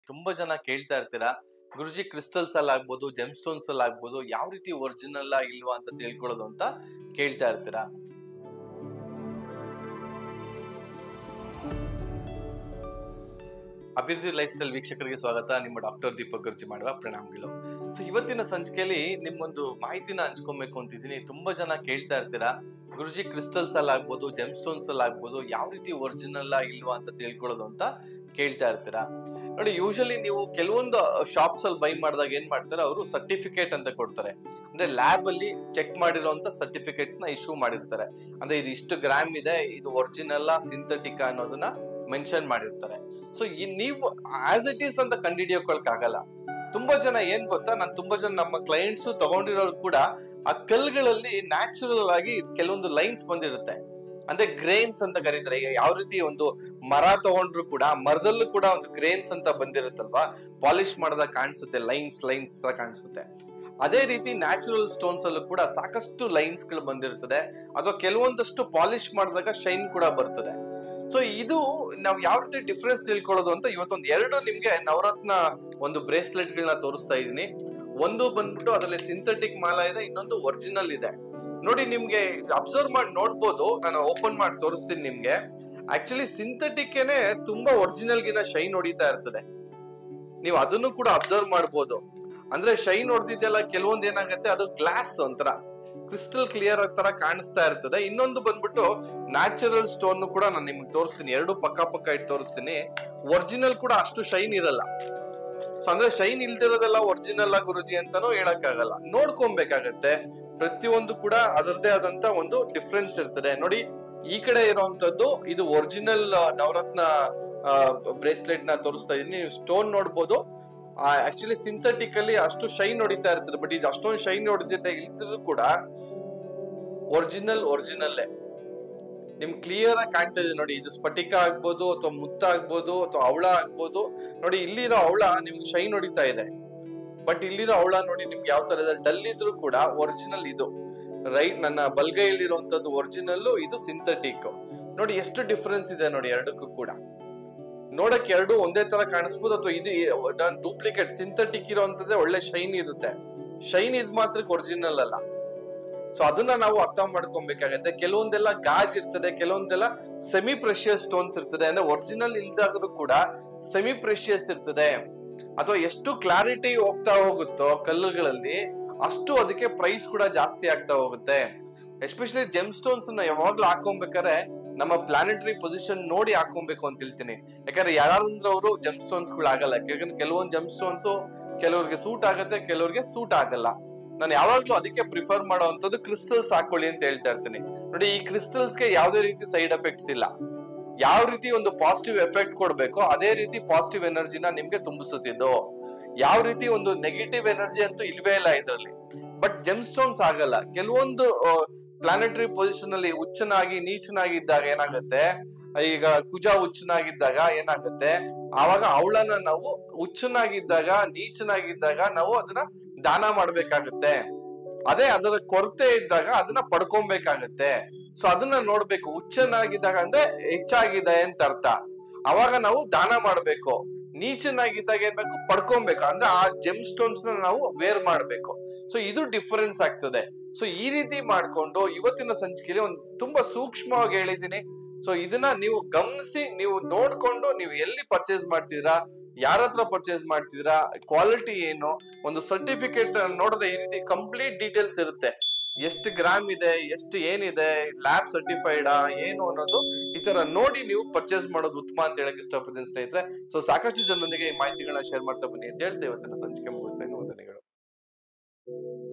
ತುಂಬಾ ಜನ ಕೇಳ್ತಾ ಇರ್ತೀರಾ ಗುರುಜಿ ಕ್ರಿಸ್ಟಲ್ಸ್ ಅಲ್ಲಿ ಆಗ್ಬೋದು ಜೆಮ್ ಸ್ಟೋನ್ಸ್ ಅಲ್ಲಿ ಆಗ್ಬೋದು ಯಾವ ರೀತಿ ಒರಿಜಿನಲ್ ಇಲ್ವಾ ಅಂತ ತಿಳ್ಕೊಳ್ಳೋದು ಅಂತ ಕೇಳ್ತಾ ಇರ್ತೀರಾ ಅಭಿವೃದ್ಧಿ ಲೈಫ್ ಸ್ಟೈಲ್ ವೀಕ್ಷಕರಿಗೆ ಸ್ವಾಗತ ನಿಮ್ಮ ಡಾಕ್ಟರ್ ದೀಪಕ್ ಗುರುಜಿ ಮಾಡುವ ಪ್ರಣಾಮಗಳು ಸೊ ಇವತ್ತಿನ ಸಂಚಿಕೆಯಲ್ಲಿ ನಿಮ್ಮೊಂದು ಮಾಹಿತಿನ ಹಂಚ್ಕೊಬೇಕು ಅಂತಿದ್ದೀನಿ ತುಂಬಾ ಜನ ಕೇಳ್ತಾ ಇರ್ತೀರಾ ಗುರುಜಿ ಕ್ರಿಸ್ಟಲ್ಸ್ ಅಲ್ಲಿ ಆಗ್ಬೋದು ಜೆಮ್ ಸ್ಟೋನ್ಸ್ ಅಲ್ಲಿ ಆಗ್ಬೋದು ಯಾವ ರೀತಿ ಒರಿಜಿನಲ್ ಇಲ್ವಾ ಅಂತ ತಿಳ್ಕೊಳ್ಳೋದು ಅಂತ ಕೇಳ್ತಾ ಇರ್ತೀರಾ ನೋಡಿ ಯೂಶಲಿ ನೀವು ಕೆಲವೊಂದು ಶಾಪ್ಸ್ ಅಲ್ಲಿ ಬೈ ಮಾಡಿದಾಗ ಏನ್ ಮಾಡ್ತಾರೆ ಅವರು ಸರ್ಟಿಫಿಕೇಟ್ ಅಂತ ಕೊಡ್ತಾರೆ ಅಂದ್ರೆ ಲ್ಯಾಬ್ ಅಲ್ಲಿ ಚೆಕ್ ಮಾಡಿರುವಂತ ಸರ್ಟಿಫಿಕೇಟ್ಸ್ ನ ಇಶ್ಯೂ ಮಾಡಿರ್ತಾರೆ ಅಂದ್ರೆ ಇದು ಇಷ್ಟು ಗ್ರಾಮ್ ಇದೆ ಇದು ಒರಿಜಿನಲ್ ಸಿಂಥೆಟಿಕ್ ಅನ್ನೋದನ್ನ ಮೆನ್ಷನ್ ಮಾಡಿರ್ತಾರೆ ಸೊ ಈ ನೀವು ಆಸ್ ಇಟ್ ಈಸ್ ಅಂತ ಕಂಡುಹಿಡಿಯೋಕೊಳಕ್ ಆಗಲ್ಲ ತುಂಬಾ ಜನ ಏನ್ ಗೊತ್ತಾ ನಾನು ತುಂಬಾ ಜನ ನಮ್ಮ ಕ್ಲೈಂಟ್ಸ್ ತಗೊಂಡಿರೋರು ಕೂಡ ಆ ಕಲ್ಗಳಲ್ಲಿ ನ್ಯಾಚುರಲ್ ಆಗಿ ಕೆಲವೊಂದು ಲೈನ್ಸ್ ಬಂದಿರುತ್ತೆ ಅಂದ್ರೆ ಗ್ರೇನ್ಸ್ ಅಂತ ಕರೀತಾರೆ ಈಗ ಯಾವ ರೀತಿ ಒಂದು ಮರ ತಗೊಂಡ್ರು ಕೂಡ ಮರದಲ್ಲೂ ಕೂಡ ಒಂದು ಗ್ರೇನ್ಸ್ ಅಂತ ಬಂದಿರುತ್ತಲ್ವಾ ಪಾಲಿಶ್ ಮಾಡಿದಾಗ ಕಾಣಿಸುತ್ತೆ ಲೈನ್ಸ್ ಲೈನ್ಸ್ ತರ ಕಾಣಿಸುತ್ತೆ ಅದೇ ರೀತಿ ನ್ಯಾಚುರಲ್ ಸ್ಟೋನ್ಸ್ ಅಲ್ಲೂ ಕೂಡ ಸಾಕಷ್ಟು ಲೈನ್ಸ್ ಗಳು ಬಂದಿರ್ತದೆ ಅಥವಾ ಕೆಲವೊಂದಷ್ಟು ಪಾಲಿಶ್ ಮಾಡಿದಾಗ ಶೈನ್ ಕೂಡ ಬರ್ತದೆ ಸೊ ಇದು ನಾವು ಯಾವ ರೀತಿ ಡಿಫ್ರೆನ್ಸ್ ತಿಳ್ಕೊಳ್ಳೋದು ಅಂತ ಇವತ್ತೊಂದು ಎರಡು ನಿಮ್ಗೆ ನವರತ್ನ ಒಂದು ಬ್ರೇಸ್ಲೆಟ್ ಗಳನ್ನ ತೋರಿಸ್ತಾ ಇದೀನಿ ಒಂದು ಬಂದ್ಬಿಟ್ಟು ಅದರಲ್ಲಿ ಸಿಂಥೆಟಿಕ್ ಮಾಲ ಇದೆ ಇನ್ನೊಂದು ಒರಿಜಿನಲ್ ಇದೆ ನೋಡಿ ನಿಮ್ಗೆ ಅಬ್ಸರ್ವ್ ಮಾಡಿ ನೋಡ್ಬೋದು ನಾನು ಓಪನ್ ಮಾಡಿ ತೋರಿಸ್ತೀನಿ ನಿಮ್ಗೆ ಆಕ್ಚುಲಿ ಸಿಂಥೆಟಿಕ್ನೆ ತುಂಬಾ ಒರಿಜಿನಲ್ ಗಿನ ಶೈನ್ ಹೊಡಿತಾ ಇರ್ತದೆ ನೀವು ಅದನ್ನು ಕೂಡ ಅಬ್ಸರ್ವ್ ಮಾಡ್ಬೋದು ಅಂದ್ರೆ ಶೈನ್ ಹೊಡೆದಿದ್ದೆಲ್ಲ ಕೆಲವೊಂದು ಏನಾಗುತ್ತೆ ಅದು ಗ್ಲಾಸ್ ಒಂಥರ ಕ್ರಿಸ್ಟಲ್ ಕ್ಲಿಯರ್ ತರ ಕಾಣಿಸ್ತಾ ಇರ್ತದೆ ಇನ್ನೊಂದು ಬಂದ್ಬಿಟ್ಟು ನ್ಯಾಚುರಲ್ ಸ್ಟೋನ್ ಕೂಡ ನಾನು ನಿಮ್ಗೆ ತೋರಿಸ್ತೀನಿ ಎರಡು ಪಕ್ಕ ಪಕ್ಕ ಇಟ್ಟು ತೋರಿಸ್ತೀನಿ ಒರಿಜಿನಲ್ ಕೂಡ ಅಷ್ಟು ಶೈನ್ ಇರಲ್ಲ ಸೊ ಅಂದ್ರೆ ಶೈನ್ ಇಲ್ದಿರೋದೆಲ್ಲ ಒರಿಜಿನಲ್ ಗುರುಜಿ ಅಂತಾನೂ ಹೇಳಕ್ಕಾಗಲ್ಲ ನೋಡ್ಕೊಬೇಕಾಗತ್ತೆ ಪ್ರತಿಯೊಂದು ಕೂಡ ಅದರದೇ ಆದಂತ ಒಂದು ಡಿಫ್ರೆನ್ಸ್ ಇರ್ತದೆ ನೋಡಿ ಈ ಕಡೆ ಇರುವಂತದ್ದು ಇದು ಒರಿಜಿನಲ್ ನವರತ್ನ ಬ್ರೇಸ್ಲೆಟ್ ನ ತೋರಿಸ್ತಾ ಇದೀನಿ ನೀವು ಸ್ಟೋನ್ ನೋಡ್ಬೋದು ಆಕ್ಚುಲಿ ಸಿಂಥೆಟಿಕ್ ಅಲ್ಲಿ ಅಷ್ಟು ಶೈನ್ ಹೊಡಿತಾ ಇರ್ತದೆ ಬಟ್ ಇದು ಅಷ್ಟೊಂದು ಶೈನ್ ಹೊಡೆದಿದ್ದ ಇಲ್ದಿದ್ರು ಕೂಡ ಒರಿಜಿನಲ್ ಒರಿಜಿನಲ್ಲೇ ನಿಮ್ ಕ್ಲಿಯರ್ ಆಗಿ ಕಾಣ್ತಾ ಇದೆ ನೋಡಿ ಇದು ಸ್ಫಟಿಕ ಆಗ್ಬೋದು ಅಥವಾ ಮುತ್ತ ಆಗ್ಬೋದು ಅಥವಾ ಅವಳ ಆಗ್ಬೋದು ನೋಡಿ ಇಲ್ಲಿರೋ ಅವಳ ನಿಮ್ಗೆ ಶೈನ್ ಹೊಡಿತಾ ಇದೆ ಬಟ್ ಇಲ್ಲಿರೋ ಅವಳ ನೋಡಿ ನಿಮ್ಗೆ ಯಾವ ತರ ಇದೆ ಡಲ್ ಇದ್ರು ಕೂಡ ಒರಿಜಿನಲ್ ಇದು ರೈಟ್ ನನ್ನ ಬಲ್ಗೈಲಿರುವಂತದ್ದು ಒರಿಜಿನಲ್ ಇದು ಸಿಂಥೆಟಿಕ್ ನೋಡಿ ಎಷ್ಟು ಡಿಫ್ರೆನ್ಸ್ ಇದೆ ನೋಡಿ ಎರಡಕ್ಕೂ ಕೂಡ ನೋಡಕ್ ಎರಡು ಒಂದೇ ತರ ಕಾಣಿಸ್ಬೋದು ಅಥವಾ ಇದು ಡೂಪ್ಲಿಕೇಟ್ ಸಿಂಥೆಟಿಕ್ ಇರೋಂಥದ್ದೇ ಒಳ್ಳೆ ಶೈನ್ ಇರುತ್ತೆ ಶೈನ್ ಇದ್ ಮಾತ್ರ ಒರಿಜಿನಲ್ ಅಲ್ಲ ಸೊ ಅದನ್ನ ನಾವು ಅರ್ಥ ಮಾಡ್ಕೊಬೇಕಾಗತ್ತೆ ಕೆಲವೊಂದೆಲ್ಲ ಗಾಜ್ ಇರ್ತದೆ ಕೆಲವೊಂದೆಲ್ಲ ಸೆಮಿ ಪ್ರೆಷಿಯಸ್ ಸ್ಟೋನ್ಸ್ ಇರ್ತದೆ ಅಂದ್ರೆ ಒರಿಜಿನಲ್ ಇಲ್ದಾದ್ರೂ ಕೂಡ ಸೆಮಿ ಪ್ರೆಷಿಯಸ್ ಇರ್ತದೆ ಅಥವಾ ಎಷ್ಟು ಕ್ಲಾರಿಟಿ ಹೋಗ್ತಾ ಹೋಗುತ್ತೋ ಕಲ್ಲುಗಳಲ್ಲಿ ಅಷ್ಟು ಅದಕ್ಕೆ ಪ್ರೈಸ್ ಕೂಡ ಜಾಸ್ತಿ ಆಗ್ತಾ ಹೋಗುತ್ತೆ ಎಸ್ಪೆಷಲಿ ಜೆಮ್ ಸ್ಟೋನ್ಸ್ ನ ಯಾವಾಗ್ಲೂ ಹಾಕೊಬೇಕಾದ್ರೆ ನಮ್ಮ ಪ್ಲಾನೆಟರಿ ಪೊಸಿಷನ್ ನೋಡಿ ಹಾಕೊಬೇಕು ಅಂತ ಹೇಳ್ತೀನಿ ಯಾಕಂದ್ರೆ ಯಾರಂದ್ರೆ ಅವರು ಜೆಮ್ ಸ್ಟೋನ್ಸ್ ಗಳು ಆಗಲ್ಲ ಯಾಕಂದ್ರೆ ಕೆಲವೊಂದು ಜೆಮ್ ಸ್ಟೋನ್ಸ್ ಕೆಲವ್ರಿಗೆ ಸೂಟ್ ಆಗುತ್ತೆ ಕೆಲವ್ರಿಗೆ ಸೂಟ್ ಆಗಲ್ಲ ನಾನು ಯಾವಾಗ್ಲೂ ಅದಕ್ಕೆ ಪ್ರಿಫರ್ ಮಾಡುವಂತದ್ದು ಕ್ರಿಸ್ಟಲ್ಸ್ ಹಾಕೊಳ್ಳಿ ಅಂತ ಹೇಳ್ತಾ ಇರ್ತೀನಿ ನೋಡಿ ಈ ಕ್ರಿಸ್ಟಲ್ಸ್ ಗೆ ಯಾವುದೇ ರೀತಿ ಸೈಡ್ ಎಫೆಕ್ಟ್ಸ್ ಇಲ್ಲ ಯಾವ ರೀತಿ ಒಂದು ಪಾಸಿಟಿವ್ ಎಫೆಕ್ಟ್ ಕೊಡ್ಬೇಕೋ ಅದೇ ರೀತಿ ಪಾಸಿಟಿವ್ ಎನರ್ಜಿನ ನಿಮ್ಗೆ ತುಂಬಿಸುತ್ತಿದ್ದು ಯಾವ ರೀತಿ ಒಂದು ನೆಗೆಟಿವ್ ಎನರ್ಜಿ ಅಂತೂ ಇಲ್ವೇ ಇಲ್ಲ ಇದರಲ್ಲಿ ಬಟ್ ಜೆಮ್ ಸ್ಟೋನ್ಸ್ ಆಗಲ್ಲ ಕೆಲವೊಂದು ಪ್ಲಾನೆಟರಿ ಪೊಸಿಷನ್ ಅಲ್ಲಿ ಹುಚ್ಚನಾಗಿ ನೀಚನಾಗಿದ್ದಾಗ ಏನಾಗುತ್ತೆ ಈಗ ಕುಜ ಹುಚ್ಚನಾಗಿದ್ದಾಗ ಏನಾಗುತ್ತೆ ಆವಾಗ ಅವಳನ್ನ ನಾವು ಹುಚ್ಚನಾಗಿದ್ದಾಗ ನೀಚನಾಗಿದ್ದಾಗ ನಾವು ಅದನ್ನ ದಾನ ಮಾಡ್ಬೇಕಾಗುತ್ತೆ ಅದೇ ಅದರ ಕೊರತೆ ಇದ್ದಾಗ ಅದನ್ನ ಪಡ್ಕೊಬೇಕಾಗತ್ತೆ ಸೊ ಅದನ್ನ ನೋಡ್ಬೇಕು ಹುಚ್ಚನಾಗಿದ್ದಾಗ ಅಂದ್ರೆ ಹೆಚ್ಚಾಗಿದೆ ಅಂತ ಅರ್ಥ ಅವಾಗ ನಾವು ದಾನ ಮಾಡ್ಬೇಕು ನೀಚನಾಗಿದ್ದಾಗ ಏನ್ಬೇಕು ಪಡ್ಕೊಬೇಕು ಅಂದ್ರೆ ಆ ಜೆಮ್ ಸ್ಟೋನ್ಸ್ ನ ನಾವು ವೇರ್ ಮಾಡ್ಬೇಕು ಸೊ ಇದು ಡಿಫರೆನ್ಸ್ ಆಗ್ತದೆ ಸೊ ಈ ರೀತಿ ಮಾಡ್ಕೊಂಡು ಇವತ್ತಿನ ಸಂಚಿಕೆಯಲ್ಲಿ ಒಂದು ತುಂಬಾ ಸೂಕ್ಷ್ಮವಾಗಿ ಹೇಳಿದೀನಿ ಸೊ ಇದನ್ನ ನೀವು ಗಮನಿಸಿ ನೀವು ನೋಡ್ಕೊಂಡು ನೀವು ಎಲ್ಲಿ ಪರ್ಚೇಸ್ ಮಾಡ್ತಿದ್ದೀರಾ ಯಾರ ಹತ್ರ ಪರ್ಚೇಸ್ ಮಾಡ್ತಿದ್ದೀರಾ ಕ್ವಾಲಿಟಿ ಏನು ಒಂದು ಸರ್ಟಿಫಿಕೇಟ್ ನೋಡಿದ್ರೆ ಈ ರೀತಿ ಕಂಪ್ಲೀಟ್ ಡೀಟೇಲ್ಸ್ ಇರುತ್ತೆ ಎಷ್ಟು ಗ್ರಾಮ್ ಇದೆ ಎಷ್ಟು ಏನಿದೆ ಲ್ಯಾಬ್ ಸರ್ಟಿಫೈಡ್ ಏನು ಅನ್ನೋದು ಈ ತರ ನೋಡಿ ನೀವು ಪರ್ಚೇಸ್ ಮಾಡೋದು ಉತ್ತಮ ಅಂತ ಹೇಳಕ್ ಇಷ್ಟಪಡ್ತೀನಿ ಸ್ನೇಹಿತರೆ ಸೊ ಸಾಕಷ್ಟು ಜನರೊಂದಿಗೆ ಈ ಮಾಹಿತಿಗಳನ್ನ ಶೇರ್ ಮಾಡ್ತಾ ಬನ್ನಿ ಅಂತ ಹೇಳ್ತಾ ಇವತ್ತಿನ ಸಂಚಿಕೆ ಮುಗಿಸ್ತೇನೆ ವಂದನೆಗಳು